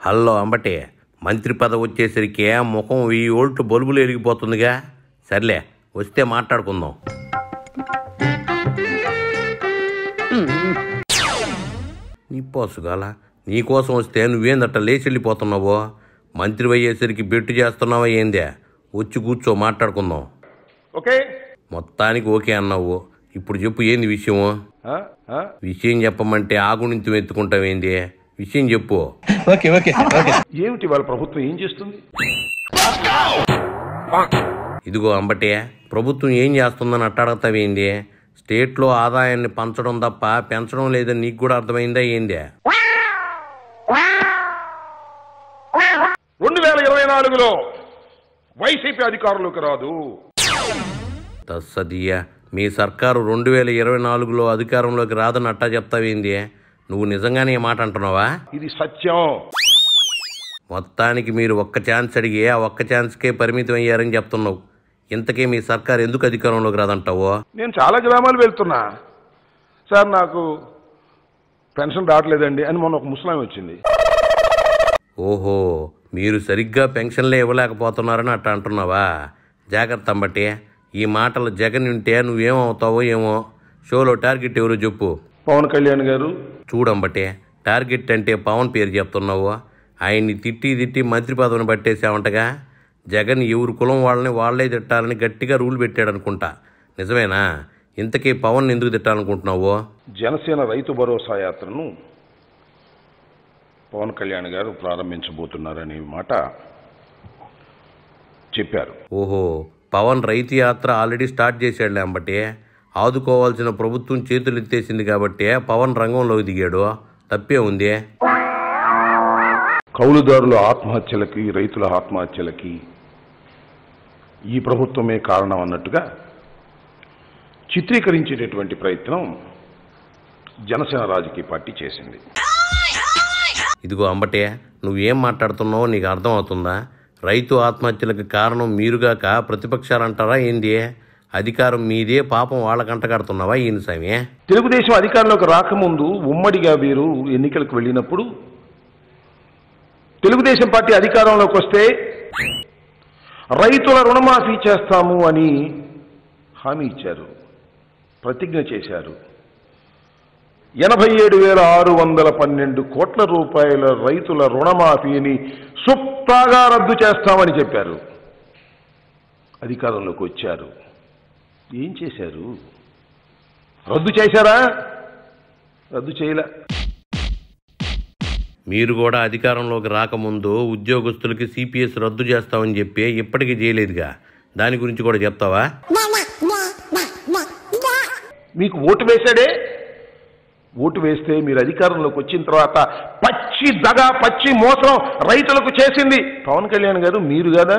Hello Ambati మంత్రి పదవి వచ్చేసరికి ముఖం వెయ్యి ఓల్ట్ బల్బులు ఎరిగిపోతుందిగా సర్లే వస్తే మాట్లాడుకుందాం నీ పోసుగాల నీకోసం వస్తే నువ్వేందట లేచి వెళ్ళిపోతున్నావో మంత్రి అయ్యేసరికి బెట్టు చేస్తున్నావా ఏందే వచ్చి కూర్చో మాట్లాడుకుందాం ఓకే మొత్తానికి ఓకే అన్నావు ఇప్పుడు చెప్పు ఏంది విషయము ఆ? ఆ? విషయం చెప్పమంటే ఆగునింతం ఎత్తుకుంటావేంది విషయం చెప్పు ఏమిటి వాళ్ళ ప్రభుత్వం ఏం చేస్తుంది ఇదిగో అంబటే ప్రభుత్వం ఏం చేస్తుందని అట్టాడతావేంది స్టేట్లో ఆదాయాన్ని పంచడం తప్ప పెంచడం లేదని నీకు కూడా అర్థమైందా ఏంది రెండు వేల ఇరవై నాలుగులో వైసీపీ అధికారంలోకి రాదు తస్సదియ మీ సర్కారు రెండు వేల ఇరవై నాలుగులో అధికారంలోకి రాదని అట్టా చెప్తావేంది నువ్వు నిజంగానే ఈ మాట అంటున్నావా ఇది సత్యం మొత్తానికి మీరు ఒక్క ఛాన్స్ అడిగి ఆ ఒక్క ఛాన్స్కే పరిమితం అయ్యారని చెప్తున్నావు ఇంతకీ మీ సర్కారు ఎందుకు అధికారంలోకి రాదంటావో నేను చాలా గ్రామాలు వెళ్తున్నా సార్ నాకు పెన్షన్ రావట్లేదండి అని మొన్న ఒక ముస్లాం వచ్చింది ఓహో మీరు సరిగ్గా పెన్షన్లే ఇవ్వలేకపోతున్నారని అట్ట అంటున్నావా జాగ్రత్త అంబట్టి ఈ మాటలు జగన్ వింటే నువ్వేమవుతావో ఏమో షోలో టార్గెట్ ఎవరు చెప్పు పవన్ కళ్యాణ్ గారు చూడంబటే టార్గెట్ అంటే పవన్ పేరు చెప్తున్నావు ఆయన్ని తిట్టి తిట్టి మంత్రి పదవిని పట్టేసావంటగా జగన్ ఎవరు కులం వాళ్ళని వాళ్ళే తిట్టాలని గట్టిగా రూల్ పెట్టాడు అనుకుంటా నిజమేనా ఇంతకీ పవన్ ఎందుకు తిట్టాలనుకుంటున్నావు జనసేన రైతు భరోసా యాత్రను పవన్ కళ్యాణ్ గారు ప్రారంభించబోతున్నారనే మాట చెప్పారు ఓహో పవన్ రైతు యాత్ర ఆల్రెడీ స్టార్ట్ చేశాడులే అంబటే ఆదుకోవాల్సిన ప్రభుత్వం చేతులు ఎత్తేసింది కాబట్టి పవన్ రంగంలోకి దిగాడు తప్పే ఉంది కౌలుదారుల ఆత్మహత్యలకి రైతుల ఆత్మహత్యలకి ఈ ప్రభుత్వమే కారణం అన్నట్టుగా చిత్రీకరించేటటువంటి ప్రయత్నం జనసేన రాజకీయ పార్టీ చేసింది ఇదిగో అంబటే నువ్వేం మాట్లాడుతున్నావో నీకు అర్థమవుతుందా రైతు ఆత్మహత్యలకు కారణం మీరుగాక ప్రతిపక్షాలంటారా ఏంది అధికారం మీదే పాపం వాళ్ళకంట కడుతున్నావా ఈయన స్వామి తెలుగుదేశం అధికారంలోకి రాకముందు ఉమ్మడిగా వీరు ఎన్నికలకు వెళ్ళినప్పుడు తెలుగుదేశం పార్టీ అధికారంలోకి వస్తే రైతుల రుణమాఫీ చేస్తాము అని హామీ ఇచ్చారు ప్రతిజ్ఞ చేశారు ఎనభై ఏడు వేల ఆరు వందల పన్నెండు కోట్ల రూపాయల రైతుల రుణమాఫీని సుప్తాగా రద్దు చేస్తామని చెప్పారు అధికారంలోకి వచ్చారు ఏం చేశారు రద్దు చేశారా రద్దు చేయలే మీరు కూడా అధికారంలోకి రాకముందు ఉద్యోగస్తులకి సిపిఎస్ రద్దు చేస్తామని చెప్పి ఇప్పటికీ చేయలేదుగా దాని గురించి కూడా చెప్తావా మీకు ఓటు వేశాడే ఓటు వేస్తే మీరు అధికారంలోకి వచ్చిన తర్వాత పచ్చి దగ పచ్చి మోసం రైతులకు చేసింది పవన్ కళ్యాణ్ గారు మీరు కదా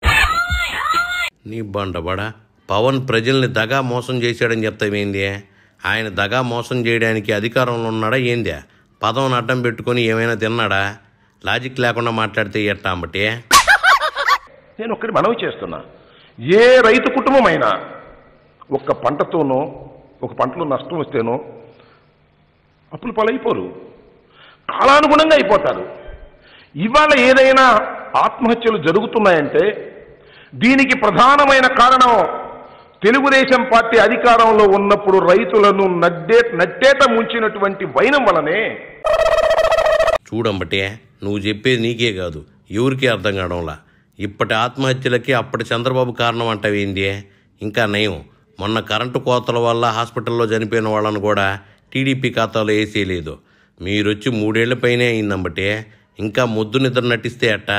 నీ బండబడా పవన్ ప్రజల్ని దగా మోసం చేశాడని చెప్తావేంది ఆయన దగా మోసం చేయడానికి అధికారంలో ఉన్నాడా ఏంది పదవిని అడ్డం పెట్టుకొని ఏమైనా తిన్నాడా లాజిక్ లేకుండా మాట్లాడితే ఎట్టా అంబటే నేను ఒక్కటి మనవి చేస్తున్నా ఏ రైతు కుటుంబమైనా ఒక్క పంటతోనో ఒక పంటలో నష్టం వస్తేనో అప్పులు పాలైపోరు కాలానుగుణంగా అయిపోతారు ఇవాళ ఏదైనా ఆత్మహత్యలు జరుగుతున్నాయంటే దీనికి ప్రధానమైన కారణం తెలుగుదేశం పార్టీ అధికారంలో ఉన్నప్పుడు రైతులను నడ్డే నట్టేట ముంచినటువంటి వైనం వలనే చూడంబటే నువ్వు చెప్పేది నీకే కాదు ఎవరికీ అర్థం కావడంలా ఇప్పటి ఆత్మహత్యలకి అప్పటి చంద్రబాబు కారణం అంటావేంది ఇంకా నయం మొన్న కరెంటు కోతల వల్ల హాస్పిటల్లో చనిపోయిన వాళ్ళను కూడా టీడీపీ ఖాతాలో వేసేయలేదు మీరొచ్చి మూడేళ్ల పైనే అయిందంబటే ఇంకా ముద్దు నిద్ర నటిస్తే అట్టా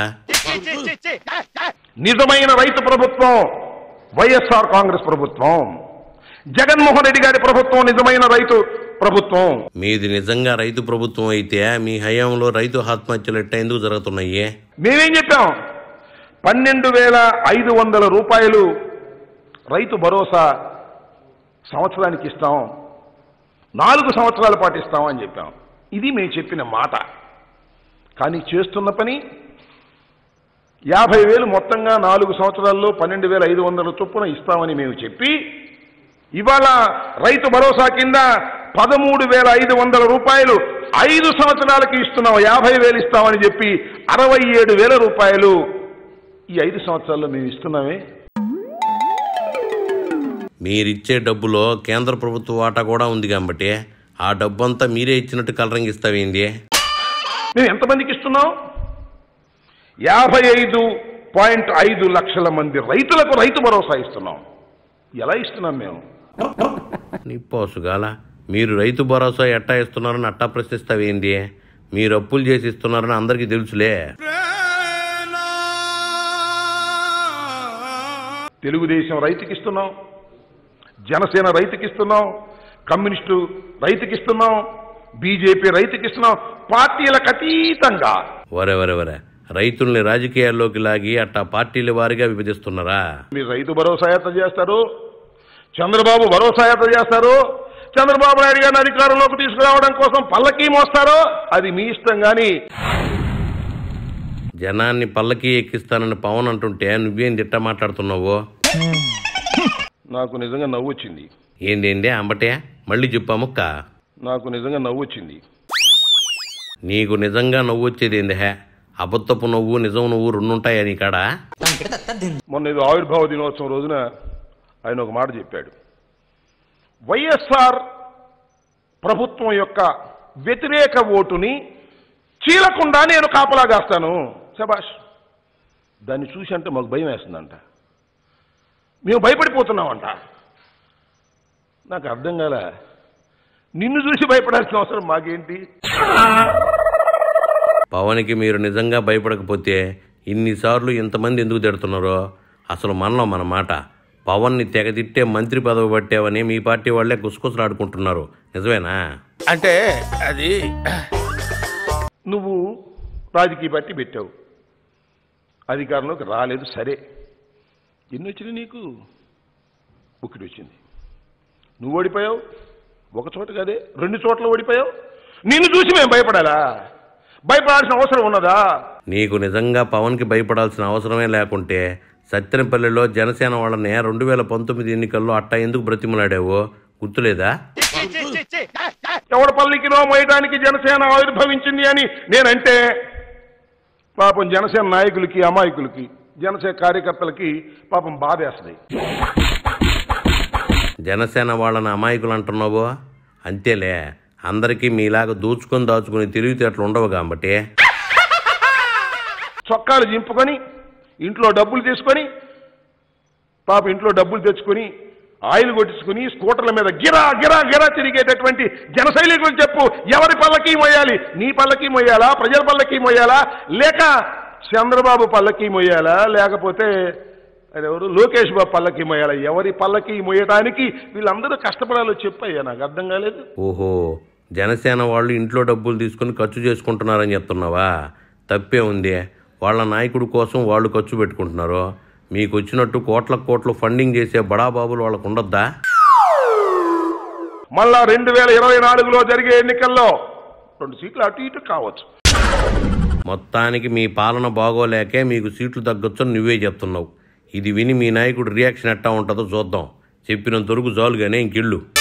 నిజమైన రైతు ప్రభుత్వం వైఎస్ఆర్ కాంగ్రెస్ ప్రభుత్వం జగన్మోహన్ రెడ్డి గారి ప్రభుత్వం నిజమైన రైతు ప్రభుత్వం మీది నిజంగా రైతు ప్రభుత్వం అయితే మీ హయాంలో రైతు ఆత్మహత్యలు ఎట్టా ఎందుకు జరుగుతున్నాయి మేమేం చెప్పాం పన్నెండు వేల ఐదు వందల రూపాయలు రైతు భరోసా సంవత్సరానికి ఇస్తాం నాలుగు సంవత్సరాల పాటు ఇస్తాం అని చెప్పాం ఇది మేము చెప్పిన మాట కానీ చేస్తున్న పని యాభై వేలు మొత్తంగా నాలుగు సంవత్సరాల్లో పన్నెండు వేల ఐదు వందల చొప్పున ఇస్తామని మేము చెప్పి ఇవాళ రైతు భరోసా కింద పదమూడు వేల ఐదు వందల రూపాయలు ఐదు సంవత్సరాలకి ఇస్తున్నాం యాభై వేలు ఇస్తామని చెప్పి అరవై ఏడు వేల రూపాయలు ఈ ఐదు సంవత్సరాల్లో మేము ఇస్తున్నామే మీరిచ్చే డబ్బులో కేంద్ర ప్రభుత్వ వాటా కూడా ఉంది కాబట్టి ఆ డబ్బంతా మీరే ఇచ్చినట్టు కలరింగ్ ఇస్తావేంది మేము ఎంతమందికి ఇస్తున్నాం యాభై ఐదు పాయింట్ ఐదు లక్షల మంది రైతులకు రైతు భరోసా ఇస్తున్నాం ఎలా ఇస్తున్నాం మేము నిప్పోసుగాల మీరు రైతు భరోసా ఎట్టా ఇస్తున్నారని అట్టా ప్రశ్నిస్తావేంది మీరు అప్పులు చేసి ఇస్తున్నారని అందరికీ తెలుసులే తెలుగుదేశం రైతుకి ఇస్తున్నాం జనసేన రైతుకి ఇస్తున్నాం కమ్యూనిస్టు రైతుకి ఇస్తున్నాం బీజేపీ రైతుకి ఇస్తున్నాం పార్టీలకు అతీతంగా వరే వరే వరే రైతుల్ని రాజకీయాల్లోకి లాగి అట్టా పార్టీల వారిగా విభజిస్తున్నారా మీరు రైతు భరోసా యాత్ర చేస్తారు చంద్రబాబు భరోసా యాత్ర చేస్తారు చంద్రబాబు నాయుడు గారిని అధికారంలోకి తీసుకురావడం కోసం పల్లకీ మోస్తారో అది మీ ఇష్టం కానీ జనాన్ని పల్లకి ఎక్కిస్తానని పవన్ అంటుంటే నువ్వేం తిట్ట మాట్లాడుతున్నావు నాకు నిజంగా నవ్వు వచ్చింది ఏందేందే అంబటే మళ్ళీ చెప్పా ముక్క నాకు నిజంగా నవ్వు వచ్చింది నీకు నిజంగా నవ్వు వచ్చేది ఏంది హే అబద్ధపు నువ్వు నిజం నువ్వు రెండుంటాయా నీ కాడ మొన్న ఇది ఆవిర్భావ దినోత్సవం రోజున ఆయన ఒక మాట చెప్పాడు వైఎస్ఆర్ ప్రభుత్వం యొక్క వ్యతిరేక ఓటుని చీలకుండా నేను కాపలా కాస్తాను శబాష్ దాన్ని చూసి అంటే మాకు భయం వేస్తుందంట మేము భయపడిపోతున్నామంట నాకు అర్థం కాల నిన్ను చూసి భయపడాల్సిన అవసరం మాకేంటి పవన్కి మీరు నిజంగా భయపడకపోతే ఇన్నిసార్లు ఇంతమంది ఎందుకు తిడుతున్నారో అసలు మనలో మన మాట పవన్ని తెగతిట్టే మంత్రి పదవి పట్టావని మీ పార్టీ వాళ్ళే గుసగుసలాడుకుంటున్నారు నిజమేనా అంటే అది నువ్వు రాజకీయ పార్టీ పెట్టావు అధికారంలోకి రాలేదు సరే ఎన్ని వచ్చినాయి నీకు ఒకటి వచ్చింది నువ్వు ఓడిపోయావు ఒక చోట కదే రెండు చోట్ల ఓడిపోయావు నిన్ను చూసి మేము భయపడాలా భయపడాల్సిన అవసరం ఉన్నదా నీకు నిజంగా పవన్కి భయపడాల్సిన అవసరమే లేకుంటే సత్తెనపల్లిలో జనసేన వాళ్ళని రెండు వేల పంతొమ్మిది ఎన్నికల్లో అట్టా ఎందుకు బ్రతిమలాడావో గుర్తులేదా ఎవడ పల్లికినో మోయడానికి జనసేన ఆవిర్భవించింది అని నేనంటే పాపం జనసేన నాయకులకి అమాయకులకి జనసేన కార్యకర్తలకి పాపం బాధేస్తుంది జనసేన వాళ్ళని అమాయకులు అంటున్నావో అంతేలే అందరికీ మీలాగా దూచుకొని దాచుకుని తెలివితేటలు ఉండవు కాబట్టి చొక్కాలు చింపుకొని ఇంట్లో డబ్బులు తీసుకొని పాప ఇంట్లో డబ్బులు తెచ్చుకొని ఆయిల్ కొట్టించుకుని స్కూటర్ల మీద గిరా గిరా గిరా తిరిగేటటువంటి జన సైనికులకు చెప్పు ఎవరి పల్లకి మొయ్యాలి నీ పల్లకి మొయ్యాలా ప్రజల పల్లకి మొయ్యాలా లేక చంద్రబాబు పల్లకి మొయ్యాలా లేకపోతే ఎవరు లోకేష్ బాబు పల్లకి మొయ్యాలా ఎవరి పల్లకి మొయ్యడానికి వీళ్ళందరూ కష్టపడాలో చెప్పయ్యా నాకు అర్థం కాలేదు ఓహో జనసేన వాళ్ళు ఇంట్లో డబ్బులు తీసుకుని ఖర్చు చేసుకుంటున్నారని చెప్తున్నావా తప్పే ఉంది వాళ్ళ నాయకుడి కోసం వాళ్ళు ఖర్చు పెట్టుకుంటున్నారు మీకు వచ్చినట్టు కోట్ల కోట్లు ఫండింగ్ చేసే బడాబాబులు వాళ్ళకు ఉండొద్దా మళ్ళా రెండు వేల ఇరవై నాలుగులో జరిగే ఎన్నికల్లో రెండు సీట్లు అటు ఇటు కావచ్చు మొత్తానికి మీ పాలన బాగోలేకే మీకు సీట్లు తగ్గొచ్చని నువ్వే చెప్తున్నావు ఇది విని మీ నాయకుడు రియాక్షన్ ఎట్టా ఉంటుందో చూద్దాం చెప్పిన దొరుకు జాలుగానే ఇంకిళ్ళు